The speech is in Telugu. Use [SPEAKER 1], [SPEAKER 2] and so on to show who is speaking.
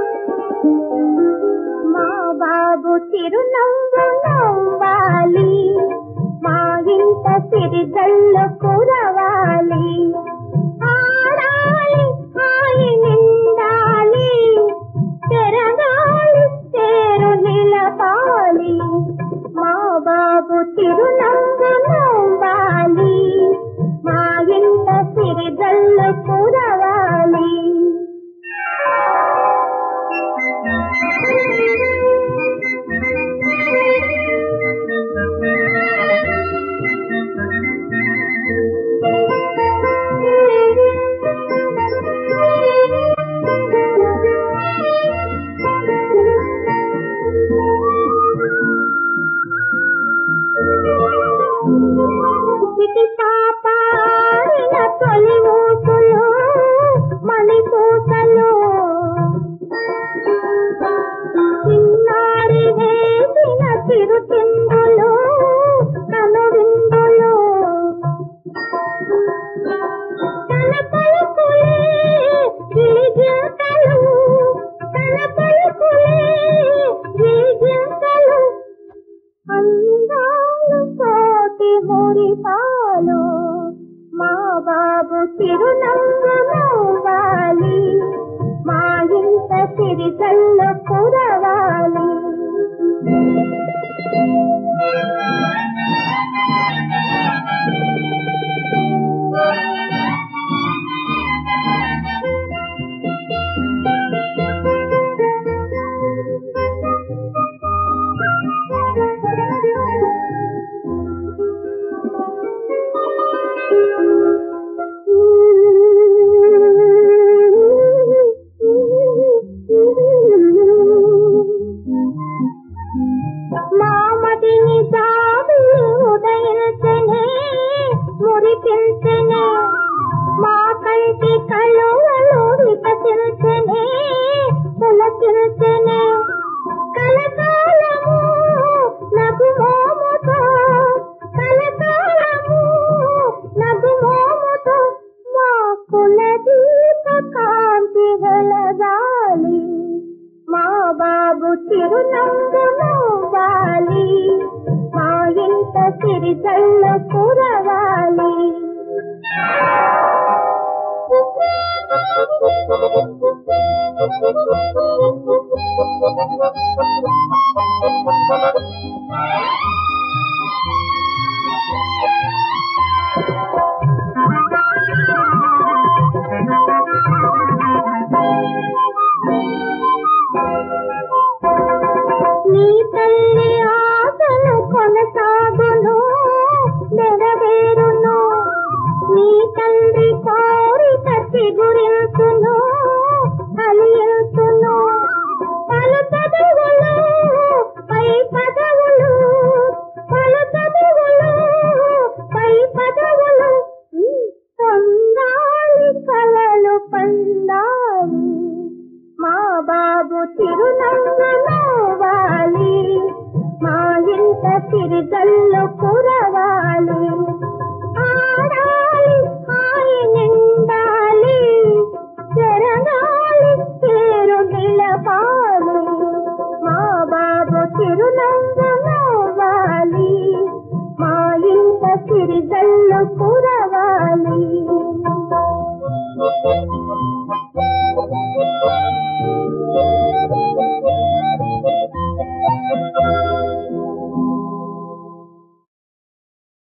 [SPEAKER 1] మా బాబు చిరునవ్వు నవ్వాలి మా ఇంట సిరిగల్లు కురవాలి ఆడాలి హాయి నిండాలి తెరగాలి తేరు నిలపాలి మా బాబు చిరునవ్వు నవ్వాలి మా ఇంట సిరిగల్లు కురవాలి చిటి పాపారిన తొలి ఊసులు మణిపూసలు చిన్నారి వేసిన చిరు చిందులు కనువిందులు తన పలుకులే గిలిగింతలు తన పలుకులే గిలిగింతలు అందాలు కోటి మురిపాలు మా బాబు చిరునవ్వు నవ్వాలి మా ఇంట సిరికల్లు కురవాలి మామదిని జాబిలి ఉదయించనే మురిపించనే మా కంటి కళ్ళువలు వికసించనే పులకించనే కలకాలము నగు మోముతో కలకాలము నగు మోముతో మా కుల దీప కాంతి వెలగాలి మా బాబు చిరునవ్వు నవ్వాలి మా ఇంట సిరిగల్ల కురవాలి నీ తల్లి ఆశలు కొనసాగును నెరవేరును నీ తండ్రి కోరిక చిగురించును కలియుతును పలు చదువులు పై పదవులు పలు చదువులు పై పదవులు ఉమ్, పొందాలి కలలు పందాలి మా బాబు చిరునవ్వు నవ్వాలి మా ఇంట సిరిగల్లు కురవాలి ఆడాలి హాయి నిండాలి చెరగాలి పేరు నిలపాలి మా బాబు చిరునవ్వు నవ్వాలి మా ఇంట సిరిగల్లు కురవాలి